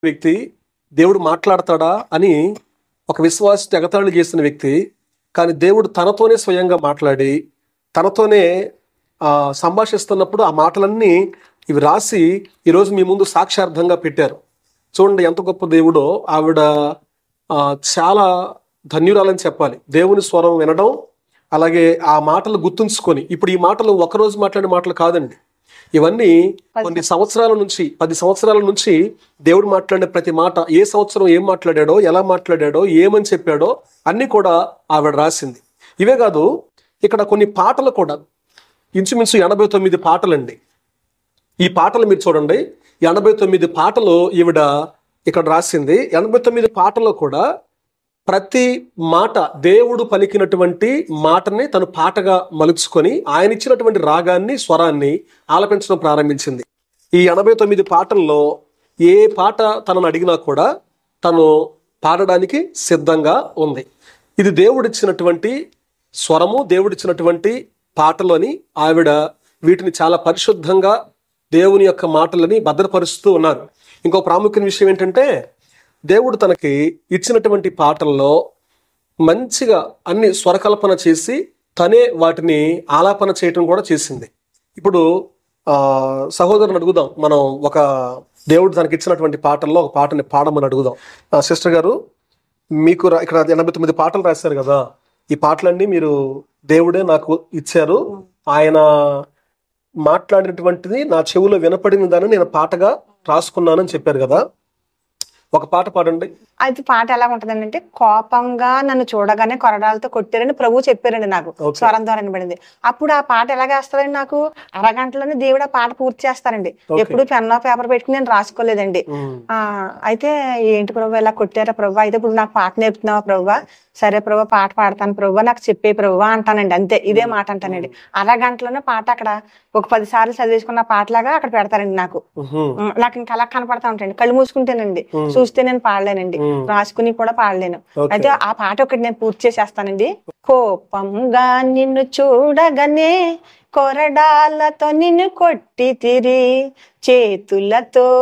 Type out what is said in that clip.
వ్యక్తి దేవుడు మాట్లాడతాడా అని ఒక విశ్వాస ఎగతాళి చేసిన వ్యక్తి కానీ దేవుడు తనతోనే స్వయంగా మాట్లాడి తనతోనే ఆ, సంభాషిస్తున్నప్పుడు ఆ మాటలన్నీ ఇవి రాసి ఈరోజు మీ ముందు సాక్ష్యార్థంగా పెట్టారు చూడండి ఎంత గొప్ప దేవుడో ఆవిడ ఆ, చాలా ధన్యురాలని చెప్పాలి దేవుని స్వరం వినడం అలాగే ఆ మాటలు గుర్తుంచుకొని ఇప్పుడు ఈ మాటలు ఒకరోజు మాట్లాడే మాటలు కాదండి ఇవన్నీ కొన్ని సంవత్సరాల నుంచి పది సంవత్సరాల నుంచి దేవుడు మాట్లాడిన ప్రతి మాట ఏ సంవత్సరం ఏం మాట్లాడాడో ఎలా మాట్లాడాడో ఏమని చెప్పాడో అన్ని కూడా ఆవిడ రాసింది ఇవే కాదు ఇక్కడ కొన్ని పాటలు కూడా ఇంచుమించు ఎనభై తొమ్మిది పాటలండి ఈ పాటలు మీరు చూడండి ఎనభై తొమ్మిది పాటలు ఈవిడ ఇక్కడ రాసింది ఎనభై తొమ్మిది పాటల్లో కూడా ప్రతి మాట దేవుడు పలికినటువంటి మాటని తను పాటగా మలుచుకొని ఆయన ఇచ్చినటువంటి రాగాన్ని స్వరాన్ని ఆలపించడం ప్రారంభించింది ఈ ఎనభై తొమ్మిది పాటల్లో ఏ పాట తనను అడిగినా కూడా తను పాడడానికి సిద్ధంగా ఉంది ఇది దేవుడిచ్చినటువంటి స్వరము దేవుడిచ్చినటువంటి పాటలోని ఆవిడ వీటిని చాలా పరిశుద్ధంగా దేవుని యొక్క మాటలని భద్రపరుస్తూ ఉన్నారు ఇంకో ప్రాముఖ్యమైన విషయం ఏంటంటే దేవుడు తనకి ఇచ్చినటువంటి పాటల్లో మంచిగా అన్ని స్వరకల్పన చేసి తనే వాటిని ఆలాపన చేయటం కూడా చేసింది ఇప్పుడు ఆ సహోదరుని అడుగుదాం మనం ఒక దేవుడు తనకి ఇచ్చినటువంటి పాటల్లో ఒక పాటని పాడమని అడుగుదాం ఆ, సిస్టర్ గారు మీకు రా- ఇక్కడ ఎనభై తొమ్మిది పాటలు రాశారు కదా ఈ పాటలన్నీ మీరు దేవుడే నాకు ఇచ్చారు ఆయన మాట్లాడినటువంటిది నా చెవిలో వినపడిన దాన్ని నేను పాటగా రాసుకున్నానని చెప్పారు కదా ఒక పాట పాడండి అది పాట ఎలా ఉంటదండి అంటే కోపంగా నన్ను చూడగానే కొరడాలతో కొట్టారని ప్రభు చెప్పారండి నాకు Okay. స్వరం ద్వారా వినబడింది అప్పుడు ఆ పాట ఎలాగేస్తారండి నాకు అరగంటలోనే దేవుడు ఆ పాట పూర్తి చేస్తారండి Okay. ఎప్పుడు పెన్నో పేపర్ పెట్టుకుని నేను రాసుకోలేదండి ఉమ్, ఆ అయితే ఏంటి ప్రభు ఇలా కొట్టారా ప్రభు అయితే ఇప్పుడు నాకు పాట నేర్పుతున్నావా ప్రభు సరే ప్రభు పాట పాడతాను ప్రభు నాకు చెప్పే ప్రభు అంటానండి అంతే ఇదే మాట అంటానండి అరగంటలోనే పాట అక్కడ ఒక పది సార్లు చదివేసుకున్న పాటలాగా అక్కడ పెడతారండి నాకు ఉహు, ఉమ్, నాకు ఇంకా అలా కనపడతా ఉంటాయండి కళ్ళు మూసుకుంటేనండి చూస్తే నేను పాడలేనండి ఉమ్. రాసుకుని కూడా పాడలేను Okay. అయితే ఆ పాట ఒకటి నేను పూర్తి చేసేస్తానండి కోపంగా నిన్ను చూడగానే కొరడాలతో నిన్ను కొట్టి తిరి చేతులతో